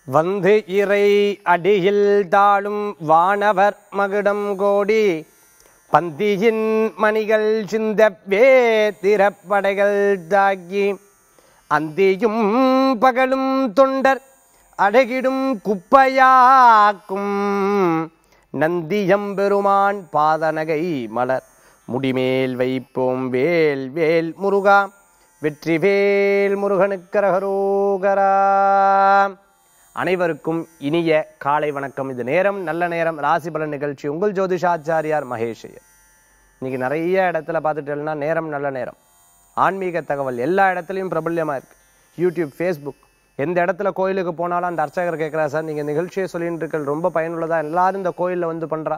வந்து இறை அடியில் தாழும் வானவர் மகுடம் கோடி பந்தியின் மணிகள் சிந்தவே திறப்படைகள் தாக்கி அந்தியும் பகலும் தொண்டர் அடகிடும் குப்பையாக்கும் நந்தியம்பெருமான் பாதநகை மலர் முடிமேல் வைப்போம் வேல் வேல் முருகா வெற்றிவேல் முருகனுக்கரகரோகரா அனைவருக்கும் இனிய காலை வணக்கம் இது நேரம் நல்ல நேரம் ராசி பலன் நிகழ்ச்சி உங்கள் ஜோதிஷாச்சாரியார் மகேஷ் ஐயர் இன்னைக்கு நிறைய இடத்துல பார்த்துட்டேன்னா நேரம் நல்ல நேரம் ஆன்மீக தகவல் எல்லா இடத்துலையும் பிரபல்யமா இருக்கு யூடியூப் ஃபேஸ்புக் எந்த இடத்துல கோயிலுக்கு போனாலும் அந்த அர்ச்சகர் கேட்குறா சார் நீங்க நிகழ்ச்சியை சொல்லிட்டு இருக்கீங்க ரொம்ப பயனுள்ளதா எல்லாரும் இந்த கோயில்ல வந்து பண்றா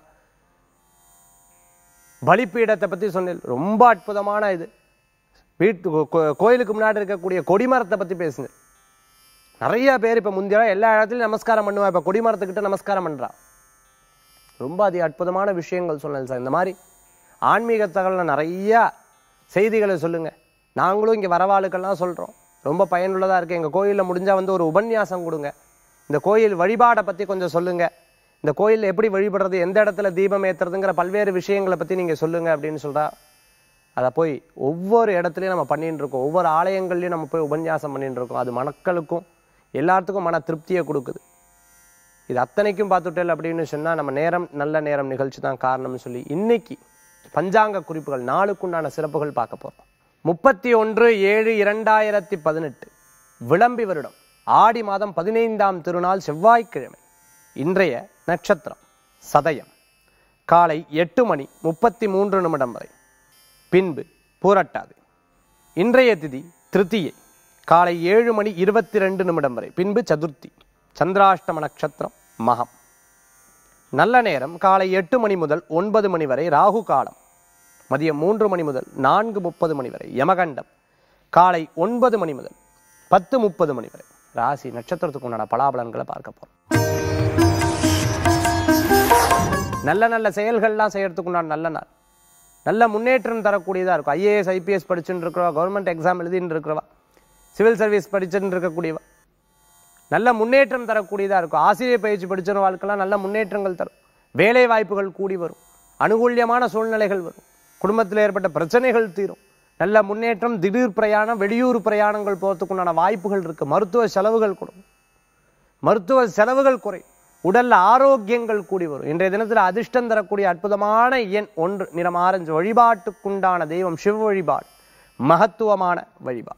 பலிப்பீடத்தை பத்தி சொன்னேன் ரொம்ப அற்புதமான இது வீட்டு கோ- கோ- கோயிலுக்கு முன்னாடி இருக்கக்கூடிய கொடிமரத்தை பத்தி பேசுங்க நிறைய பேர் இப்ப முந்தைய எல்லா இடத்துலயும் நமஸ்காரம் பண்ணுவா இப்ப கொடிமரத்துக்கிட்ட நமஸ்காரம் பண்றா ரொம்ப அதி அற்புதமான விஷயங்கள் சொன்னேன் சார் இந்த மாதிரி ஆன்மீக தகவல்ல நிறைய செய்திகளை சொல்லுங்க நாங்களும் இங்க வரவாளுக்கெல்லாம் சொல்றோம் ரொம்ப பயனுள்ளதா இருக்கு எங்க கோயில்ல முடிஞ்சா வந்து ஒரு உபன்யாசம் கொடுங்க இந்த கோயில் வழிபாடை பத்தி கொஞ்சம் சொல்லுங்க இந்த கோயில்ல எப்படி வழிபடுறது எந்த இடத்துல தீபம் ஏத்துறதுங்கிற பல்வேறு விஷயங்களை பத்தி நீங்க சொல்லுங்க அப்படின்னு சொல்றா அதை போய் ஒவ்வொரு இடத்துலையும் நம்ம பண்ணிட்டு இருக்கோம் ஒவ்வொரு ஆலயங்கள்லையும் நம்ம போய் உபன்யாசம் பண்ணிட்டு இருக்கோம் அது மக்களுக்கும் எல்லாத்துக்கும் மன திருப்தியை கொடுக்குது இது அத்தனைக்கும் பார்த்துட்டேல் அப்படின்னு சொன்னா நம்ம நேரம் நல்ல நேரம் நிகழ்ச்சி தான் காரணம்னு சொல்லி இன்னைக்கு பஞ்சாங்க குறிப்புகள் நாளுக்குண்டான சிறப்புகள் பார்க்க போறோம் முப்பத்தி ஒன்று ஏழு இரண்டாயிரத்தி பதினெட்டு விளம்பி வருடம் ஆடி மாதம் பதினைந்தாம் திருநாள் செவ்வாய்க்கிழமை இன்றைய நட்சத்திரம் சதயம் காலை எட்டு மணி முப்பத்தி மூன்று நிமிடம் வரை பின்பு பூரட்டாது இன்றைய திதி திருத்தியை காலை ஏழு மணி இருபத்தி ரெண்டு நிமிடம் வரை பின்பு சதுர்த்தி சந்திராஷ்டம நட்சத்திரம் மகம் நல்ல நேரம் காலை எட்டு மணி முதல் ஒன்பது மணி வரை ராகு காலம் மதியம் மூன்று மணி முதல் நான்கு முப்பது மணி வரை யமகண்டம் காலை ஒன்பது மணி முதல் பத்து முப்பது மணி வரை ராசி நட்சத்திரத்துக்கு உண்டான பலாபலன்களை பார்க்க போறோம் நல்ல நல்ல செயல்கள்லாம் செய்யறதுக்கு உண்டான நல்ல நாள் நல்ல முன்னேற்றம் தரக்கூடியதா இருக்கும் ஐஏஎஸ் ஐபிஎஸ் படிச்சுட்டு இருக்கிறவா கவர்மெண்ட் எக்ஸாம் எழுதிட்டு இருக்கிறவா சிவில் சர்வீஸ் படிச்சுட்டு இருக்கக்கூடியவா நல்ல முன்னேற்றம் தரக்கூடியதா இருக்கும் ஆசிரியர் பயிற்சி படிச்சவர்களுக்கெல்லாம் நல்ல முன்னேற்றங்கள் தரும் வேலை வாய்ப்புகள் கூடி வரும் அனுகூல்யமான சூழ்நிலைகள் வரும் குடும்பத்தில் ஏற்பட்ட பிரச்சனைகள் தீரும் நல்ல முன்னேற்றம் திடீர் பிரயாணம் வெளியூர் பிரயாணங்கள் போகிறதுக்கு உண்டான வாய்ப்புகள் இருக்கு மருத்துவ செலவுகள் கொடுக்கும் மருத்துவ செலவுகள் குறை உடல்ல ஆரோக்கியங்கள் கூடி வரும் இன்றைய தினத்தில் அதிர்ஷ்டம் தரக்கூடிய அற்புதமான எண் ஒன்று நிறம் ஆரஞ்சு வழிபாட்டுக்குண்டான தெய்வம் சிவ வழிபாடு மகத்துவமான வழிபாடு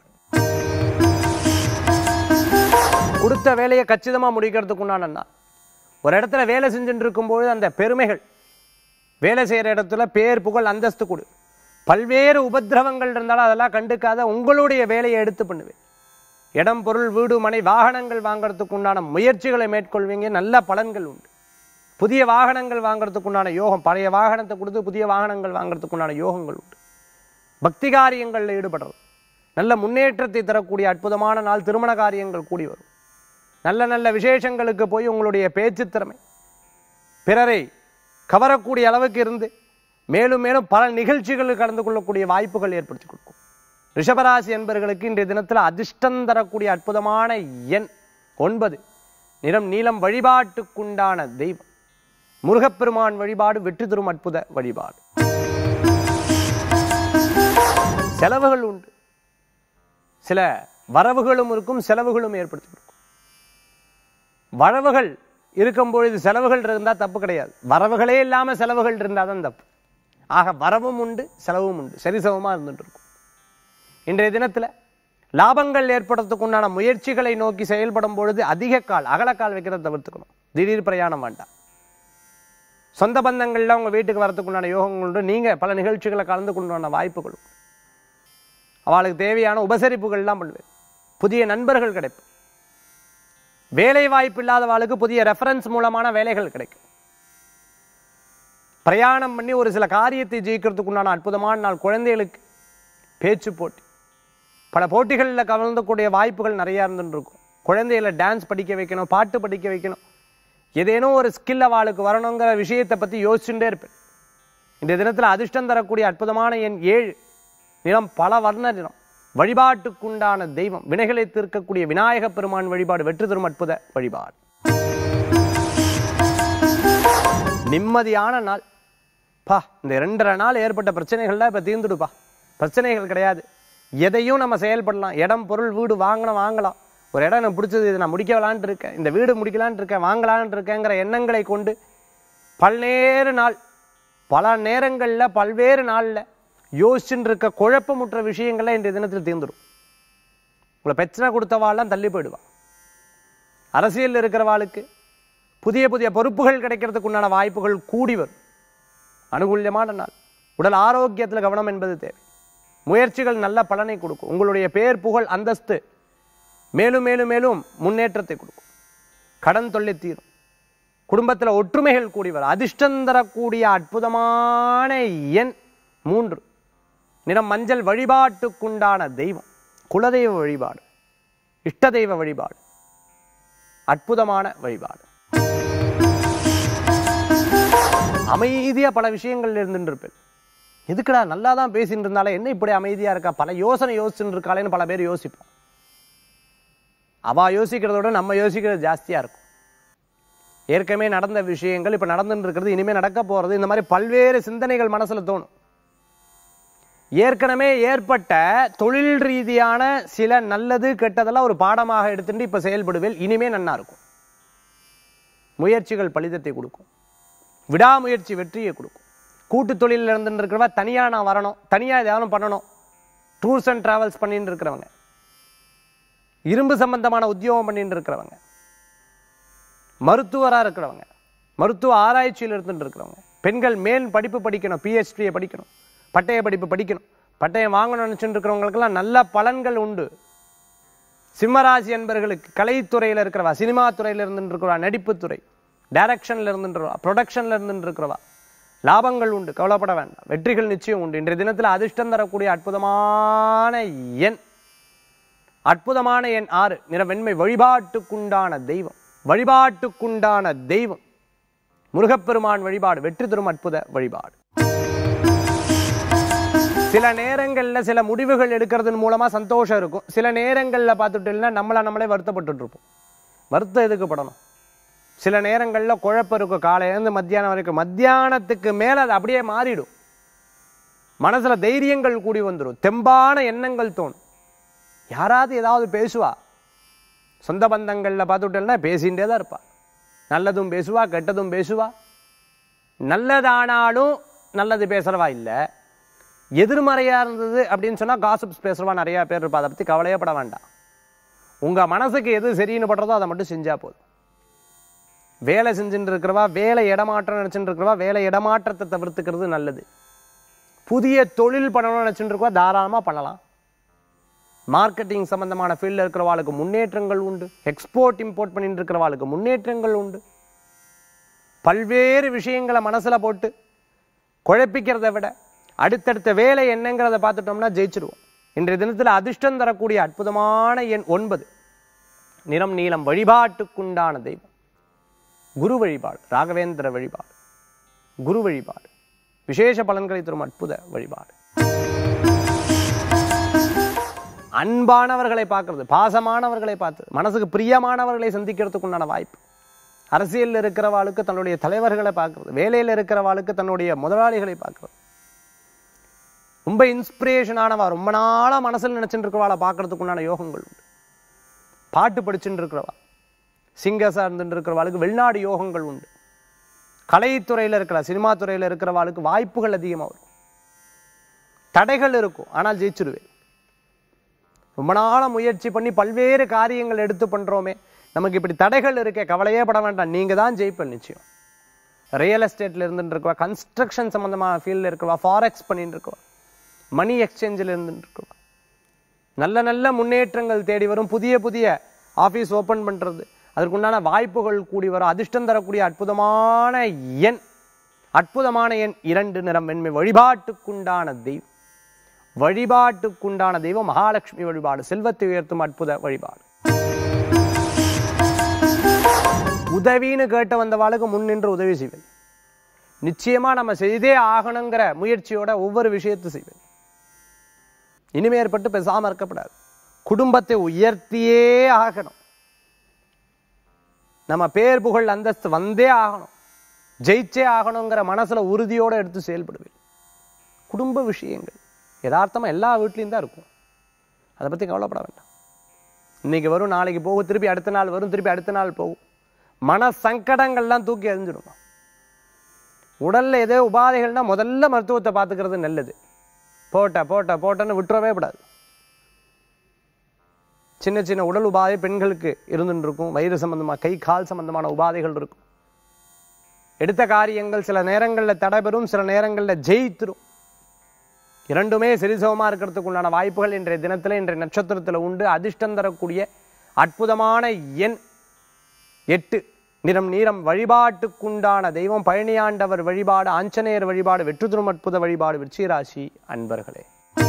கொடுத்த வேலையை கச்சிதமா முடிக்கிறதுக்குண்டான நாள் ஒரு இடத்துல வேலை செஞ்சுட்டு இருக்கும்போது அந்த பெருமைகள் வேலை செய்யற இடத்துல பேர் புகழ் அந்தஸ்து கொடு பல்வேறு உபத்திரவங்கள் இருந்தாலும் அதெல்லாம் கண்டுக்காத உங்களுடைய வேலையை எடுத்து பண்ணுவேன் இடம் பொருள் வீடு மனை வாகனங்கள் வாங்குறதுக்கு உண்டான முயற்சிகளை மேற்கொள்வீங்க நல்ல பலன்கள் உண்டு புதிய வாகனங்கள் வாங்குறதுக்கு உண்டான யோகம் பழைய வாகனத்தை கொடுத்து புதிய வாகனங்கள் வாங்குறதுக்கு உண்டான யோகங்கள் உண்டு பக்தி காரியங்களில் ஈடுபடுறது நல்ல முன்னேற்றத்தை தரக்கூடிய அற்புதமான நாள் திருமண காரியங்கள் கூடி வரும் நல்ல நல்ல விசேஷங்களுக்கு போய் உங்களுடைய பேச்சு திறமை பிறரை கவரக்கூடிய அளவுக்கு இருந்து மேலும் மேலும் பல நிகழ்ச்சிகளில் கலந்து கொள்ளக்கூடிய வாய்ப்புகள் ஏற்படுத்தி கொடுக்கும் ரிஷபராசி என்பவர்களுக்கு இன்றைய தினத்தில் அதிர்ஷ்டம் தரக்கூடிய அற்புதமான எண் ஒன்பது நிறம் நீலம் வழிபாட்டுக்குண்டான தெய்வம் முருகப்பெருமான் வழிபாடு வெற்றி தரும் அற்புத வழிபாடு செலவுகள் உண்டு சில வரவுகளும் இருக்கும் செலவுகளும் ஏற்படுத்தி கொடுக்கும் வரவுகள் இருக்கும் பொழுது செலவுகள் இருந்தால் தப்பு கிடையாது வரவுகளே இல்லாம செலவுகள் இருந்தால் தான் தப்பு ஆக வரவும் உண்டு செலவும் உண்டு சரிசமமா இருந்துட்டு இருக்கும் இன்றைய தினத்துல லாபங்கள் ஏற்படுறதுக்கு உண்டான முயற்சிகளை நோக்கி செயல்படும் பொழுது அதிக கால் அகலக்கால் வைக்கிறத தவிர்த்துக்கணும் திடீர் பிரயாணம் வேண்டாம் சொந்த பந்தங்கள்ல உங்க வீட்டுக்கு வரதுக்கு உண்டான யோகங்கள் உண்டு நீங்க பல நிகழ்ச்சிகளை கலந்து கொண்டான வாய்ப்புகள் உண்டு அவளுக்கு தேவையான உபசரிப்புகள்லாம் பண்ணுவேன் புதிய நண்பர்கள் கிடைக்கும் வேலை வாய்ப்பு இல்லாதவாளுக்கு புதிய ரெஃபரன்ஸ் மூலமான வேலைகள் கிடைக்கும் பிரயாணம் பண்ணி ஒரு சில காரியத்தை ஜெயிக்கிறதுக்கு உண்டான அற்புதமான நாள் குழந்தைகளுக்கு பேச்சு போட்டி பல போட்டிகளில் கலந்துக்கூடிய வாய்ப்புகள் நிறைய இருந்துட்டு இருக்கும் குழந்தைகளை டான்ஸ் படிக்க வைக்கணும் பாட்டு படிக்க வைக்கணும் ஏதேனும் ஒரு ஸ்கில் அவளுக்கு வரணுங்கிற விஷயத்தை பற்றி யோசிச்சுட்டே இருப்பேன் இந்த தினத்தில் அதிர்ஷ்டம் தரக்கூடிய அற்புதமான எண் ஏழு நிறம் பல வர்ண நிறம் வழிபாட்டுக்குண்டான தெய்வம் வினைகளை தீர்க்கக்கூடிய விநாயகப் பெருமான் வழிபாடு வெற்றி தரும் அற்புத வழிபாடு நிம்மதியான நாள் பா இந்த ரெண்டரை நாள் ஏற்பட்ட பிரச்சனைகள்லாம் இப்போ தீர்ந்துடுப்பா பிரச்சனைகள் கிடையாது எதையும் நம்ம செயல்படலாம் இடம் பொருள் வீடு வாங்கணும் வாங்கலாம் ஒரு இடம் எனக்கு பிடிச்சது இது நான் முடிக்கலான்ட்டு இருக்கேன் இந்த வீடு முடிக்கலான்ட்டு இருக்கேன் வாங்கலான்ட்டு இருக்கேங்கிற எண்ணங்களை கொண்டு பல்வேறு நாள் பல நேரங்களில் பல்வேறு நாளில் யோசிச்சுட்டு இருக்க குழப்பமுற்ற விஷயங்கள்லாம் இன்றைய தினத்தில் தீர்ந்துடும் உங்களை பிரச்சனை கொடுத்தவாள்லாம் தள்ளி போயிடுவா அரசியலில் இருக்கிறவாளுக்கு புதிய புதிய பொறுப்புகள் கிடைக்கிறதுக்கு உண்டான வாய்ப்புகள் கூடி வரும் அனுகூல்யமான நாள் உடல் ஆரோக்கியத்தில் கவனம் என்பது தேவை முயற்சிகள் நல்ல பலனை கொடுக்கும் உங்களுடைய பேர் புகழ் அந்தஸ்து மேலும் மேலும் மேலும் முன்னேற்றத்தை கொடுக்கும் கடன் தொல்லை தீரும் குடும்பத்தில் ஒற்றுமைகள் கூடி வரும் அதிர்ஷ்டம் தரக்கூடிய அற்புதமான எண் மூன்று நிறம் மஞ்சள் வழிபாட்டுக்குண்டான தெய்வம் குலதெய்வ வழிபாடு இஷ்ட தெய்வ வழிபாடு அற்புதமான வழிபாடு அமைதியா பல விஷயங்கள்ல இருந்துட்டு இருப்பேன் எதுக்குடா நல்லா தான் பேசிட்டு இருந்தாலே என்ன இப்படி அமைதியா இருக்கா பல யோசனை யோசிச்சுட்டு இருக்காளேன்னு பல பேர் யோசிப்போம் அவ யோசிக்கிறத விட நம்ம யோசிக்கிறது ஜாஸ்தியா இருக்கும் ஏற்கனவே நடந்த விஷயங்கள் இப்ப நடந்துட்டு இருக்கிறது இனிமே நடக்க போறது இந்த மாதிரி பல்வேறு சிந்தனைகள் மனசுல தோணும் ஏற்கனவே ஏற்பட்ட தொழில் ரீதியான சில நல்லது கெட்டதெல்லாம் ஒரு பாடமாக எடுத்துட்டு இப்ப செயல்படுவேல் இனிமே நன்னா இருக்கும் முயற்சிகள் பலிதத்தை கொடுக்கும் விடாமுயற்சி வெற்றியை கொடுக்கும் கூட்டு தொழிலில் இருந்துட்டு இருக்கிறவா தனியா நான் வரணும் தனியா ஏதாவது பண்ணணும் டூர்ஸ் அண்ட் டிராவல்ஸ் பண்ணிட்டு இருக்கிறவங்க இரும்பு சம்பந்தமான உத்தியோகம் பண்ணிட்டு இருக்கிறவங்க மருத்துவரா இருக்கிறவங்க மருத்துவ ஆராய்ச்சியில் இருந்துட்டு இருக்கிறவங்க பெண்கள் மேல் படிப்பு படிக்கணும் பிஹெச்டியை படிக்கணும் பட்டய படிப்பு படிக்கணும் பட்டயம் வாங்கணும்னு நினைச்சுட்டு இருக்கிறவங்களுக்கெல்லாம் நல்ல பலன்கள் உண்டு சிம்மராசி என்பர்களுக்கு கலைத்துறையில் இருக்கிறவா சினிமா துறையில் இருந்துட்டு இருக்கிறவா நடிப்புத்துறை டைரக்ஷன்ல இருந்துருவா ப்ரொடக்ஷன்ல இருந்துட்டு இருக்கிறவா லாபங்கள் உண்டு கவலைப்பட வேண்டாம் வெற்றிகள் நிச்சயம் உண்டு இன்றைய தினத்தில் அதிர்ஷ்டம் தரக்கூடிய அற்புதமான எண் அற்புதமான எண் ஆறு நிற வெண்மை வழிபாட்டுக்குண்டான தெய்வம் வழிபாட்டுக்குண்டான தெய்வம் முருகப்பெருமான் வழிபாடு வெற்றி தரும் அற்புத வழிபாடு சில நேரங்கள்ல சில முடிவுகள் எடுக்கிறதன் மூலமா சந்தோஷம் இருக்கும் சில நேரங்கள்ல பார்த்துட்டோம்னா நம்மள நம்மளே வருத்தப்பட்டுட்டு இருப்போம் வருத்தம் எதுக்கு படணும் சில நேரங்கள்ல குழப்பம் இருக்கும் காலையிலேருந்து மத்தியானம் வரைக்கும் மத்தியானத்துக்கு மேல அது அப்படியே மாறிடும் மனசுல தைரியங்கள் கூடி வந்துடும் தெம்பான எண்ணங்கள் தோணும் யாராவது ஏதாவது பேசுவா சொந்த பந்தங்கள்ல பார்த்துட்டோம்னா பேசிகிட்டே தான் இருப்பா நல்லதும் பேசுவா கெட்டதும் பேசுவா நல்லதானாலும் நல்லது பேசுறவா இல்லை எதிர்மறையா இருந்தது அப்படின்னு சொன்னா காசிப்ஸ் பேசுறவா நிறைய பேர் இருப்பா அதை பத்தி கவலையே பட வேண்டாம் உங்க மனசுக்கு எது சரின்னு படுறதோ அதை மட்டும் செஞ்சா போதும் வேலை செஞ்சுட்டு இருக்கிறவா வேலை இடமாற்றம் நினைச்சுட்டு இருக்கிறவா வேலை இடமாற்றத்தை தவிர்த்துக்கிறது நல்லது புதிய தொழில் பண்ணணும்னு நினைச்சுட்டு இருக்கவா தாராளமா பண்ணலாம் மார்க்கெட்டிங் சம்பந்தமான ஃபீல்டில் இருக்கிறவாளுக்கு முன்னேற்றங்கள் உண்டு எக்ஸ்போர்ட் இம்போர்ட் பண்ணிட்டு இருக்கிறவாளுக்கு முன்னேற்றங்கள் உண்டு பல்வேறு விஷயங்களை மனசுல போட்டு குழப்பிக்கிறத விட அடுத்தடுத்த வேலை என்னங்கிறத பார்த்துட்டோம்னா ஜெயிச்சிருவோம் இன்றைய தினத்தில் அதிர்ஷ்டம் தரக்கூடிய அற்புதமான எண் ஒன்பது நிறம் நீளம் வழிபாட்டுக்குண்டான தெய்வம் குரு வழிபாடு ராகவேந்திர வழிபாடு குரு வழிபாடு விசேஷ பலன்களை தரும் அற்புத வழிபாடு அன்பானவர்களை பார்க்கிறது பாசமானவர்களை பார்த்து மனசுக்கு பிரியமானவர்களை சந்திக்கிறதுக்கு உண்டான வாய்ப்பு அரசியலில் இருக்கிறவாளுக்கு தன்னுடைய தலைவர்களை பார்க்கிறது வேலையில் இருக்கிறவாளுக்கு தன்னுடைய முதலாளிகளை பார்க்கிறது ரொம்ப இன்ஸ்பிரேஷனானவா ரொம்ப நாளா மனசுல நினைச்சுட்டு இருக்கிறவாளை பார்க்கறதுக்கு உண்டான யோகங்கள் உண்டு பாட்டு படிச்சுட்டு இருக்கிறவா சிங்கர்ஸா இருந்துட்டு இருக்கிறவாளுக்கு வெளிநாடு யோகங்கள் உண்டு கலைத்துறையில இருக்கிற சினிமா துறையில இருக்கிறவாளுக்கு வாய்ப்புகள் அதிகமா வரும் தடைகள் இருக்கும் ஆனால் ஜெயிச்சிருவேன் ரொம்ப நாளா முயற்சி பண்ணி பல்வேறு காரியங்கள் எடுத்து பண்றோமே நமக்கு இப்படி தடைகள் இருக்கே கவலையே பட வேண்டாம் நீங்க தான் ஜெயிப்பேன் நிச்சயம் ரியல் எஸ்டேட்ல இருந்துட்டு இருக்கவா கன்ஸ்ட்ரக்ஷன் சம்பந்தமான ஃபீல்டில் இருக்கவா ஃபாரெக்ஸ் பண்ணிட்டு இருக்கவா மணி எக்ஸ்சேஞ்சில் இருந்துட்டு இருக்கவா நல்ல நல்ல முன்னேற்றங்கள் தேடி வரும் புதிய புதிய ஆபீஸ் ஓபன் பண்றது அதற்குண்டான வாய்ப்புகள் கூடி வரும் அதிர்ஷ்டம் தரக்கூடிய அற்புதமான எண் அற்புதமான எண் இரண்டு நிறம் வெண்மை வழிபாட்டுக்குண்டான தெய்வம் வழிபாட்டுக்குண்டான தெய்வம் மகாலட்சுமி வழிபாடு செல்வத்தை உயர்த்தும் அற்புத வழிபாடு உதவின்னு கேட்ட வந்தவாளுக்கு முன் நின்று உதவி செய்வேன் நிச்சயமா நம்ம செய்தே ஆகணுங்கிற முயற்சியோட ஒவ்வொரு விஷயத்தை செய்வேன் இனிமே ஏற்பட்டு பேசாம இருக்கப்படாது குடும்பத்தை உயர்த்தியே ஆகணும் நம்ம பேர் புகழ் அந்தஸ்து வந்தே ஆகணும் ஜெயிச்சே ஆகணுங்கிற மனசுல உறுதியோட எடுத்து செயல்படுவேன் குடும்ப விஷயங்கள் யதார்த்தமா எல்லா வீட்லேயும் தான் இருக்கும் அதை பத்தி கவலைப்பட வேண்டாம் இன்னைக்கு வரும் நாளைக்கு போகும் திருப்பி அடுத்த நாள் வரும் திருப்பி அடுத்த நாள் போகும் மன சங்கடங்கள்லாம் தூக்கி எறிஞ்சிடும் உடல்ல ஏதோ உபாதைகள்னா முதல்ல மருத்துவத்தை பார்த்துக்கிறது நல்லது போட்ட போட்ட போட்டன்னு விட்டுறவே கூடாது சின்ன சின்ன உடல் உபாதை பெண்களுக்கு இருந்துட்டு இருக்கும் வயிறு சம்பந்தமா கை கால் சம்பந்தமான உபாதைகள் இருக்கும் எடுத்த காரியங்கள் சில நேரங்களில் தடைபெறும் சில நேரங்களில் ஜெயித்திரும் இரண்டுமே சரிசமமா இருக்கிறதுக்கு உண்டான வாய்ப்புகள் இன்றைய தினத்துல இன்றைய நட்சத்திரத்துல உண்டு அதிர்ஷ்டம் தரக்கூடிய அற்புதமான எண் எட்டு நிறம் நீரம் வழிபாட்டுக்குண்டான தெய்வம் பழனியாண்டவர் வழிபாடு ஆஞ்சநேயர் வழிபாடு வெற்றுதிரும் அற்புத வழிபாடு விருச்சிகராசி அன்பர்களே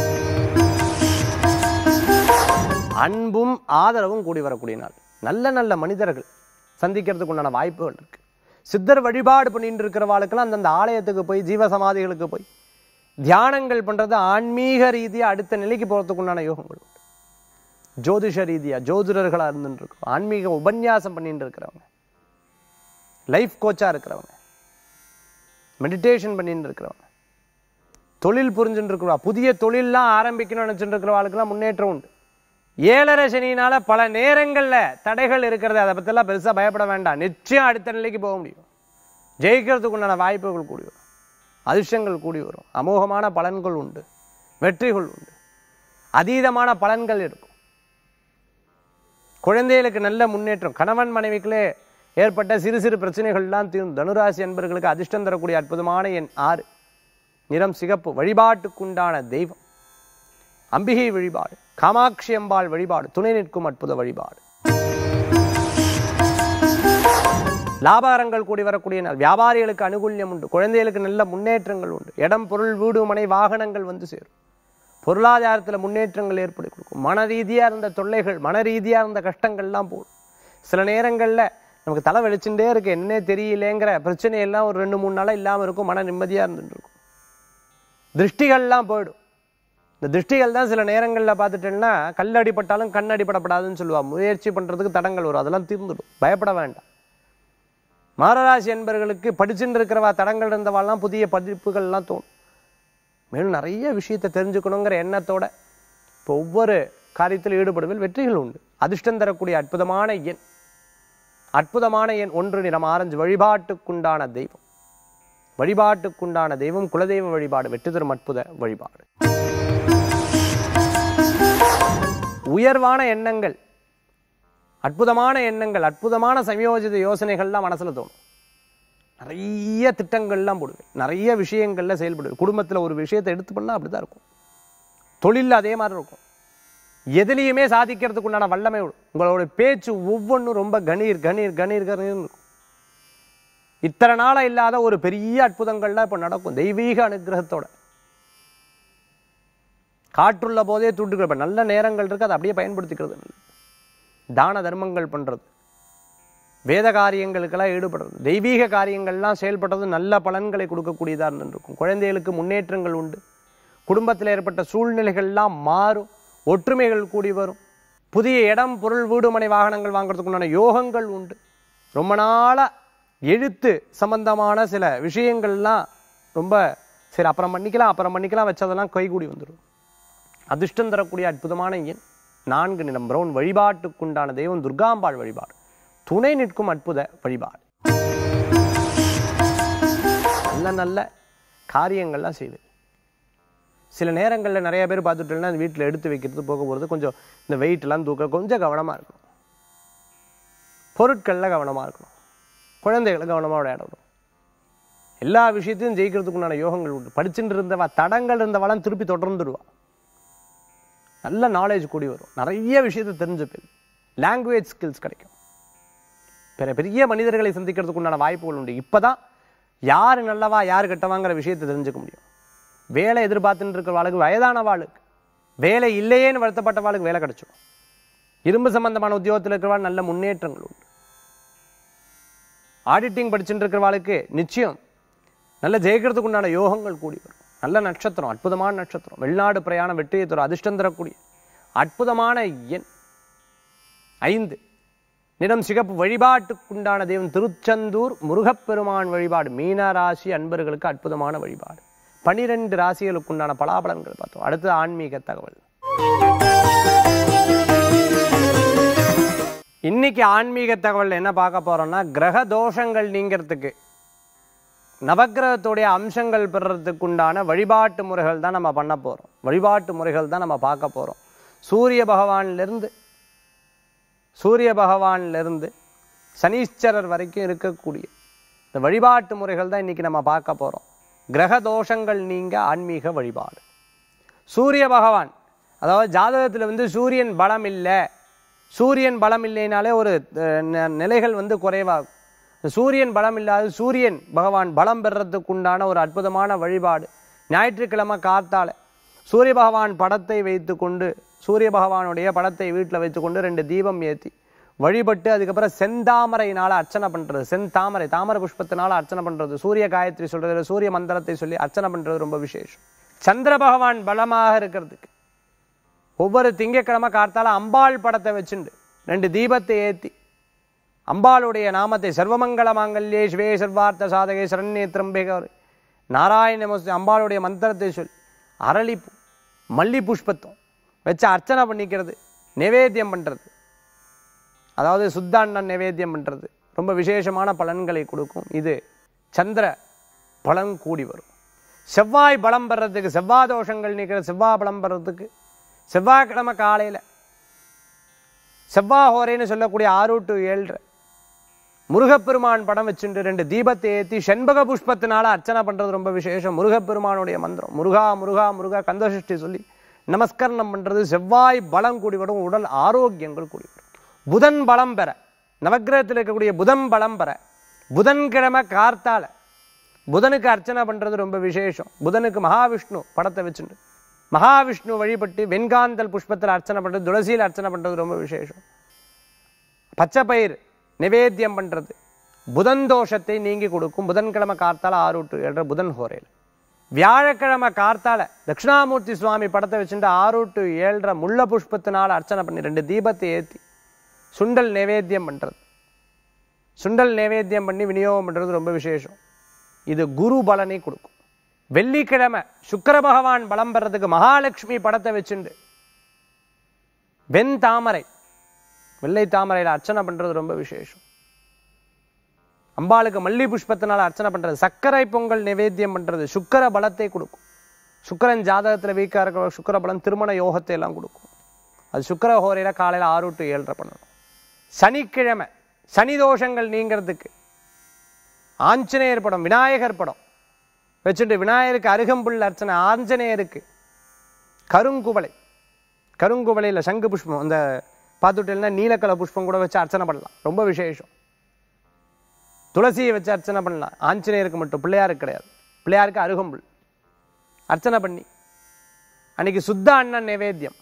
அன்பும் ஆதரவும் கூடி வரக்கூடிய நாள் நல்ல நல்ல மனிதர்கள் சந்திக்கிறதுக்கு உண்டான வாய்ப்புகள் இருக்கு சித்தர் வழிபாடு பண்ணிட்டு இருக்கிறவாளுக்கெல்லாம் அந்தந்த ஆலயத்துக்கு போய் ஜீவசமாதிகளுக்கு போய் தியானங்கள் பண்றது ஆன்மீக ரீதியா அடுத்த நிலைக்கு போறதுக்கு உண்டான யோகங்கள் உண்டு ஜோதிஷ ரீதியா ஜோதிடர்களா இருந்துட்டு இருக்கோம் ஆன்மீக உபன்யாசம் பண்ணிட்டு இருக்கிறவங்க லைஃப் கோச்சா இருக்கிறவங்க மெடிடேஷன் பண்ணிட்டு இருக்கிறவங்க தொழில் புரிஞ்சுட்டு இருக்கிறவா புதிய தொழில்லாம் ஆரம்பிக்கணும்னு நினைச்சுட்டு இருக்கிறவாளுக்கெல்லாம் முன்னேற்றம் உண்டு ஏழரை சனியினால பல நேரங்கள்ல தடைகள் இருக்கிறது அதை பத்தியெல்லாம் பெருசா பயப்பட வேண்டாம் நிச்சயம் அடுத்த நிலைக்கு போக முடியும் ஜெயிக்கிறதுக்கு உண்டான வாய்ப்புகள் கூடி வரும் அதிர்ஷ்டங்கள் கூடி வரும் அமோகமான பலன்கள் உண்டு வெற்றிகள் உண்டு அதீதமான பலன்கள் இருக்கும் குழந்தைகளுக்கு நல்ல முன்னேற்றம் கணவன் மனைவிக்குள்ளே ஏற்பட்ட சிறு சிறு பிரச்சனைகள்லாம் தீரும் தனுராசி அன்பர்களுக்கு அதிர்ஷ்டம் தரக்கூடிய அற்புதமான எண் ஆறு நிறம் சிகப்பு வழிபாட்டுக்குண்டான தெய்வம் அம்பிகை வழிபாடு காமாட்சி அம்பாள் வழிபாடு துணை நிற்கும் அற்புத வழிபாடு லாபாரங்கள் கூடி வரக்கூடிய நாள் வியாபாரிகளுக்கு அனுகூல்யம் உண்டு குழந்தைகளுக்கு நல்ல முன்னேற்றங்கள் உண்டு இடம் பொருள் வீடு மனை வாகனங்கள் வந்து சேரும் பொருளாதாரத்தில் முன்னேற்றங்கள் ஏற்படுத்தி கொடுக்கும் மன ரீதியாக இருந்த தொல்லைகள் மன ரீதியாக இருந்த கஷ்டங்கள்லாம் போடும் சில நேரங்களில் நமக்கு தலை வெளிச்சுட்டே இருக்கு என்னன்னே தெரியலேங்கிற பிரச்சனை எல்லாம் ஒரு ரெண்டு மூணு நாளாக இல்லாமல் இருக்கும் மன நிம்மதியாக இருந்துட்டு இருக்கும் திருஷ்டிகள்லாம் போயிடும் இந்த திருஷ்டிகள் தான் சில நேரங்களில் பார்த்துட்டேன்னா கல் அடிபட்டாலும் கண் அடிபடப்படாதுன்னு சொல்லுவா முயற்சி பண்ணுறதுக்கு தடங்கள் வரும் அதெல்லாம் தீர்ந்துடும் பயப்பட வேண்டாம் மாரராசி என்பர்களுக்கு படிச்சுட்டு இருக்கிறவா தடங்கள் இருந்தவாள்லாம் புதிய படிப்புகள்லாம் தோணும் மேலும் நிறைய விஷயத்தை தெரிஞ்சுக்கணுங்கிற எண்ணத்தோட இப்போ ஒவ்வொரு காரியத்தில் ஈடுபடுவில் வெற்றிகள் உண்டு அதிர்ஷ்டம் தரக்கூடிய அற்புதமான எண் அற்புதமான எண் ஒன்று நிறம் ஆரஞ்சு வழிபாட்டுக்குண்டான தெய்வம் வழிபாட்டுக்குண்டான தெய்வம் குலதெய்வ வழிபாடு வெற்றி தரும் அற்புத வழிபாடு உயர்வான எண்ணங்கள் அற்புதமான எண்ணங்கள் அற்புதமான சமயோஜித யோசனைகள்லாம் மனசுல தோணும் நிறைய திட்டங்கள்லாம் போடுவேன் நிறைய விஷயங்கள்ல செயல்படுவேன் குடும்பத்துல ஒரு விஷயத்தை எடுத்து பண்ணா அப்படிதான் இருக்கும் தொழில்ல அதே மாதிரி இருக்கும் எதுலேயுமே சாதிக்கிறதுக்கு உண்டான வல்லமை உண்டு. உங்களோட பேச்சு ஒவ்வொன்றும் ரொம்ப கணீர் கணீர் கணீர் கணீர்னு இருக்கும் இத்தனை நாளா இல்லாத ஒரு பெரிய அற்புதங்கள்லாம் இப்ப நடக்கும் தெய்வீக அனுகிரகத்தோட காற்றுள்ள போதே தூண்டுகிற இப்ப நல்ல நேரங்கள் இருக்கு அதை அப்படியே பயன்படுத்திக்கிறது நல்லது தான தர்மங்கள் பண்றது வேத காரியங்களுக்கெல்லாம் ஈடுபடுறது தெய்வீக காரியங்கள்லாம் செயல்படுறது நல்ல பலன்களை கொடுக்கக்கூடியதா இருந்துருக்கும் குழந்தைகளுக்கு முன்னேற்றங்கள் உண்டு குடும்பத்தில் ஏற்பட்ட சூழ்நிலைகள்லாம் மாறும் ஒற்றுமைகள் கூடி வரும் புதிய இடம் பொருள் வீடு மனை வாகனங்கள் வாங்குறதுக்கு உண்டான யோகங்கள் உண்டு ரொம்ப நாளா எழுத்து சம்பந்தமான சில விஷயங்கள்லாம் ரொம்ப சரி அப்புறம் பண்ணிக்கலாம் அப்புறம் பண்ணிக்கலாம் வச்சதெல்லாம் கைகூடி வந்துடும் அதிர்ஷ்டம் தரக்கூடிய அற்புதமான எண் நான்கு நிலம் பிரவுன் வழிபாட்டுக்குண்டான தெய்வம் துர்காம்பாள் வழிபாடு துணை நிற்கும் அற்புத வழிபாடு நல்ல நல்ல காரியங்கள்லாம் செய்து சில நேரங்களில் நிறைய பேர் பார்த்துட்டோம்னா வீட்டில் எடுத்து வைக்கிறது போக போகிறது கொஞ்சம் இந்த weight எல்லாம் தூக்க கொஞ்சம் கவனமாக இருக்கணும் பொருட்களில் கவனமாக இருக்கணும் குழந்தைகளை கவனமாக விளையாடணும் எல்லா விஷயத்தையும் ஜெயிக்கிறதுக்கு உண்டான யோகங்கள் உண்டு படிச்சுட்டு இருந்தவா தடங்கள் இருந்தவெல்லாம் திருப்பி தொடர்ந்துடுவா நல்ல நாலேஜ் கூடி வரும் நிறைய விஷயத்தை தெரிஞ்சுப்பேன் லாங்குவேஜ் ஸ்கில்ஸ் கிடைக்கும் பிற பெரிய மனிதர்களை சந்திக்கிறதுக்கு உண்டான வாய்ப்புகள் உண்டு இப்பதான் யாரு நல்லவா யாரு கெட்டவாங்கிற விஷயத்தை தெரிஞ்சுக்க முடியும் வேலை எதிர்பார்த்துட்டு இருக்கிற வாளுக்கு வயதான வாளுக்கு வேலை இல்லையேன்னு வருத்தப்பட்ட வாளுக்கு வேலை கிடைச்சிடும் இரும்பு சம்பந்தமான உத்தியோகத்தில் இருக்கிறவாள் நல்ல முன்னேற்றங்கள் உண்டு ஆடிட்டிங் படிச்சுட்டு இருக்கிறவாளுக்கு நிச்சயம் நல்ல ஜெயிக்கிறதுக்கு உண்டான யோகங்கள் கூடி வரும் நல்ல நட்சத்திரம் அற்புதமான நட்சத்திரம் வெளிநாடு பிரயாணம் வெற்றியை தரும் அதிர்ஷ்டம் தரக்கூடிய அற்புதமான எண் ஐந்து நிறம் சிகப்பு வழிபாட்டுக்குண்டான தெய்வம் திருச்செந்தூர் முருகப்பெருமான் வழிபாடு மீன ராசி அன்பர்களுக்கு அற்புதமான வழிபாடு பனிரெண்டு ராசிகளுக்குண்டான பலாபலன்கள் பார்த்தோம் அடுத்து ஆன்மீக தகவல் இன்னைக்கு ஆன்மீக தகவல் என்ன பார்க்க போறோம்னா கிரக தோஷங்கள் நீங்கிறதுக்கு நவக்கிரகத்துடைய அம்சங்கள் பெறுறதுக்கு உண்டான வழிபாட்டு முறைகள் தான் நம்ம பண்ண போறோம் வழிபாட்டு முறைகள் தான் நம்ம பார்க்க போறோம் சூரிய பகவானிலிருந்து சூரிய பகவானிலிருந்து சனீஸ்வரர் வரைக்கும் இருக்கக்கூடிய இந்த வழிபாட்டு முறைகள் தான் இன்னைக்கு நம்ம பார்க்க போறோம் கிரக தோஷங்கள் நீங்க ஆன்மீக வழிபாடு சூரிய பகவான் அதாவது ஜாதகத்தில் வந்து சூரியன் பலம் இல்லை சூரியன் பலம் இல்லைனாலே ஒரு அஹ், ந- நிலைகள் வந்து குறைவாகும் இந்த சூரியன் பலம் இல்லாத சூரியன் பகவான் பலம் பெறறதுக்கு உண்டான ஒரு அற்புதமான வழிபாடு ஞாயிற்றுக்கிழமை காத்தால சூரிய பகவான் படத்தை வைத்துக்கொண்டு சூரிய பகவானுடைய படத்தை வீட்டில் வைத்துக்கொண்டு ரெண்டு தீபம் ஏற்றி வழிபட்டு அதுக்கப்புறம் செந்தாமரையினால அர்ச்சனை பண்றது செந்தாமரை தாமரை புஷ்பத்தினால அர்ச்சனை பண்றது சூரிய காயத்ரி சொல்றது இல்ல சூரிய மந்திரத்தை சொல்லி அர்ச்சனை பண்றது ரொம்ப விசேஷம் சந்திர பகவான் பலமாக இருக்கிறதுக்கு ஒவ்வொரு திங்கட்கிழமை கார்த்தால அம்பாள் படத்தை வச்சுண்டு ரெண்டு தீபத்தை ஏத்தி அம்பாளுடைய நாமத்தை சர்வமங்கள மாங்கல்யே சிவே சர்வார்த்த சாதகே சரண்யே திரம்பேகர் நாராயண நமஸ்தே அம்பாளுடைய மந்திரத்தை சொல்லி அரளிப்பூ மல்லி புஷ்பத்தம் வச்சு அர்ச்சனை பண்ணிக்கிறது நிவேத்தியம் பண்றது அதாவது சுத்தாண்ணன் நிவேத்தியம் பண்றது ரொம்ப விசேஷமான பலன்களை கொடுக்கும் இது சந்திர பலன் கூடி வரும் செவ்வாய் பலம் பெறறதுக்கு செவ்வாய் தோஷங்கள் நீக்கிற செவ்வாய் பலம் பெறறதுக்கு செவ்வாய்க்கிழமை காலையில செவ்வாய் ஹோரைன்னு சொல்லக்கூடிய ஆறு டு ஏழு முருகப்பெருமான் படம் வச்சுட்டு ரெண்டு தீபத்தை ஏத்தி செண்பக புஷ்பத்தினால அர்ச்சனை பண்றது ரொம்ப விசேஷம் முருகப்பெருமானுடைய மந்திரம் முருகா முருகா முருகா கந்தசஷ்டி சொல்லி நமஸ்கரணம் பண்றது செவ்வாய் பலம் கூடி வரும் உடல் ஆரோக்கியங்கள் கூடி வரும் புதன் பலம் பெற நவக்கிரகத்தில் இருக்கக்கூடிய புதன் பலம் பெற புதன்கிழமை கார்த்தால புதனுக்கு அர்ச்சனை பண்றது ரொம்ப விசேஷம் புதனுக்கு மகாவிஷ்ணு படத்தை வச்சுட்டு மகாவிஷ்ணு வழிபட்டு வெண்காந்தல் புஷ்பத்தில் அர்ச்சனை பண்றது துளசியில் அர்ச்சனை பண்றது ரொம்ப விசேஷம் பச்சை பயிர் நிவேத்தியம் பண்றது புதன் தோஷத்தை நீங்கி கொடுக்கும் புதன்கிழமை கார்த்தால ஆறு டு ஏழரை புதன் ஹோரையில் வியாழக்கிழமை கார்த்தால தட்சிணாமூர்த்தி சுவாமி படத்தை வச்சுட்டு ஆறு டு ஏழரை முள்ள புஷ்பத்தினால அர்ச்சனை பண்ணி ரெண்டு தீபத்தை ஏத்தி சுண்டல் நிவேத்தியம் பண்றது சுண்டல் நிவேத்தியம் பண்ணி விநியோகம் பண்றது ரொம்ப விசேஷம் இது குரு பலனை கொடுக்கும் வெள்ளிக்கிழமை சுக்கிர பகவான் பலம் பெறதுக்கு மகாலட்சுமி படத்தை வச்சுண்டு வெண் தாமரை வெள்ளை தாமரையில அர்ச்சனை பண்றது ரொம்ப விசேஷம் அம்பாளுக்கு மல்லி புஷ்பத்தினால அர்ச்சனை பண்றது சர்க்கரை பொங்கல் நிவேத்தியம் பண்றது சுக்கிர பலத்தை கொடுக்கும் சுக்கிரன் ஜாதகத்துல வீக்கா இருக்கிற சுக்கிர பலம் திருமண யோகத்தை எல்லாம் கொடுக்கும் அது சுக்கிர ஹோரையில காலையில ஆறு டு ஏழரை பண்ணணும் சனிக்கிழமை சனி தோஷங்கள் நீங்கிறதுக்கு ஆஞ்சநேயர் படம் விநாயகர் படம் வச்சுட்டு விநாயகருக்கு அருகம்புல் அர்ச்சனை ஆஞ்சநேயருக்கு கருங்குவளை கருங்குவளையில சங்கு புஷ்பம் அந்த பார்த்துட்டேன்னா நீலக்கல புஷ்பம் கூட வச்சு அர்ச்சனை பண்ணலாம் ரொம்ப விசேஷம் துளசியை வச்சு அர்ச்சனை பண்ணலாம் ஆஞ்சநேயருக்கு மட்டும் பிள்ளையாருக்கு கிடையாது பிள்ளையாருக்கு அருகம்புல் அர்ச்சனை பண்ணி அன்னைக்கு சுத்த அண்ணன் நிவேத்தியம்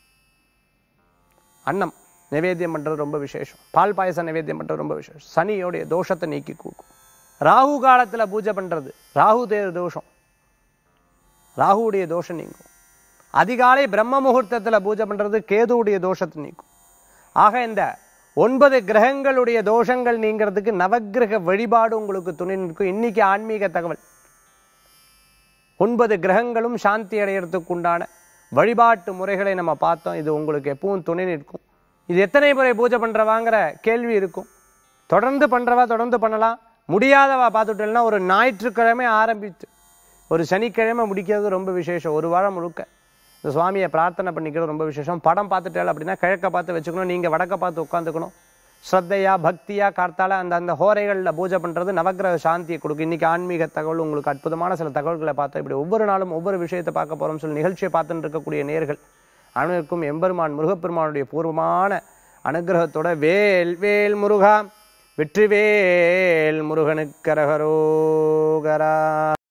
அன்னம் நிவேத்தியம் பண்றது ரொம்ப விசேஷம் பால் பாயசம் நிவேத்தியம் பண்றது ரொம்ப விசேஷம் சனியோடைய தோஷத்தை நீக்கி கூக்கும் ராகு காலத்துல பூஜை பண்றது ராகு தேர் தோஷம் ராகுவுடைய தோஷம் நீங்கும் அதிகாலை பிரம்ம முகூர்த்தத்துல பூஜை பண்றது கேதுவுடைய தோஷத்தை நீக்கும் ஆக இந்த ஒன்பது கிரகங்களுடைய தோஷங்கள் நீங்கிறதுக்கு நவக்கிரக வழிபாடு உங்களுக்கு துணை நிற்கும் இன்னைக்கு ஆன்மீக தகவல் ஒன்பது கிரகங்களும் சாந்தி அடையறதுக்கு உண்டான வழிபாட்டு முறைகளை நம்ம பார்த்தோம் இது உங்களுக்கு எப்பவும் துணை நிற்கும் இது எத்தனை முறை பூஜை பண்றவாங்கிற கேள்வி இருக்கும் தொடர்ந்து பண்றவா தொடர்ந்து பண்ணலாம் முடியாதவா பார்த்துட்டேன்னா ஒரு ஞாயிற்றுக்கிழமை ஆரம்பித்து ஒரு சனிக்கிழமை முடிக்கிறது ரொம்ப விசேஷம் ஒரு வாரம் முழுக்க இந்த சுவாமியை பிரார்த்தனை பண்ணிக்கிறது ரொம்ப விசேஷம் படம் பார்த்துட்டால் அப்படின்னா கிழக்க பார்த்து வச்சுக்கணும் நீங்க வடக்க பார்த்து உட்காந்துக்கணும் ஸ்ரத்தையா பக்தியா கார்த்தால அந்த அந்த ஹோரைகளில் பூஜை பண்றது நவக்கிரக சாந்தியை கொடுக்கும் இன்னைக்கு ஆன்மீக தகவல் உங்களுக்கு அற்புதமான சில தகவல்களை பார்த்தோம் இப்படி ஒவ்வொரு நாளும் ஒவ்வொரு விஷயத்தை பார்க்க போறோம் சொல்லி நிகழ்ச்சியை பார்த்துட்டு இருக்கக்கூடிய நேர்கள் அனைவருக்கும் எம்பெருமான் முருகப்பெருமானுடைய பூர்வமான அனுகிரகத்தோட வேல் வேல் முருகா வெற்றிவேல் முருகனுக்கரகரோகரா